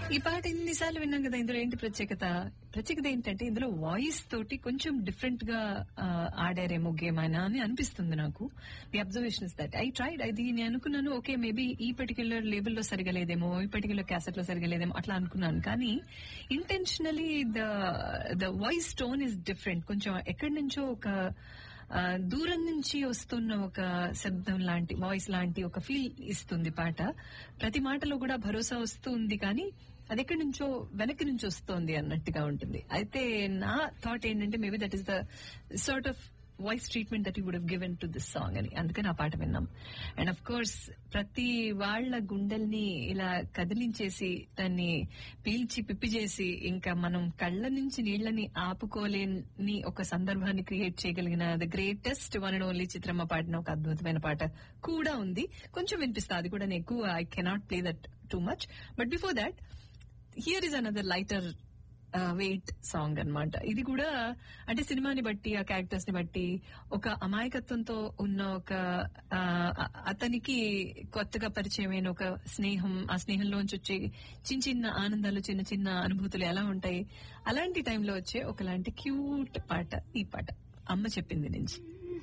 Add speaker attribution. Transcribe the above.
Speaker 1: ఈ పాట ఎన్నిసార్లు విన్నాం కదా ఇందులో ఏంటి ప్రత్యేకత ప్రత్యేకత ఏంటంటే ఇందులో వాయిస్ తోటి కొంచెం డిఫరెంట్ గా ఆ, ఆడారేమో గేమ్ అయినా అని అనిపిస్తుంది నాకు the observation is that I tried అది నేను అనుకున్నాను ఓకే మేబీ ఈ పర్టికులర్ లేబుల్ లో సరిగా లేదేమో ఈ పర్టికులర్ క్యాసెట్ లో సరిగా లేదేమో అట్లా అనుకున్నాను కానీ intentionally the the voice tone is different కొంచెం ఎక్కడి నుంచో ఒక ఆ, దూరం నుంచి వస్తున్న ఒక శబ్దం లాంటి వాయిస్ లాంటి ఒక ఫీల్ ఇస్తుంది పాట ప్రతి మాటలో కూడా భరోసా వస్తుంది కానీ అది ఎక్కడి నుంచో వెనక్కి నుంచి వస్తోంది అన్నట్టుగా ఉంటుంది అయితే నా థాట్ ఏంటంటే maybe that is the sort of voice treatment that you would given to this song అని అందుకని ఆ పాట విన్నాం అండ్ అఫ్ కోర్స్ ప్రతి వాళ్ళ గుండెల్ని ఇలా కదిలించేసి దాన్ని పీల్చి పిప్పి చేసి ఇంకా మనం కళ్ళ నుంచి నీళ్లని ఆపుకోలేని ఒక సందర్భాన్ని క్రియేట్ చేయగలిగిన the greatest one and only Chitramma పాడిన ఒక అద్భుతమైన పాట కూడా ఉంది కొంచెం వినిపిస్తా అది కూడా నేను ఎక్కువ I cannot play that too much but before that here is another lighter weight song అన్నమాట ఇది కూడా అంటే సినిమాని బట్టి ఆ క్యారెక్టర్స్ ని బట్టి ఒక అమాయకత్వంతో ఉన్న ఒక ఆ, అ- అతనికి కొత్తగా పరిచయమైన ఒక స్నేహం ఆ స్నేహంలోంచి వచ్చే చిన్న చిన్న ఆనందాలు చిన్న చిన్న అనుభూతులు ఎలా ఉంటాయి అలాంటి టైంలో వచ్చే ఒకలాంటి క్యూట్ పాట ఈ పాట అమ్మ చెప్పింది నుంచి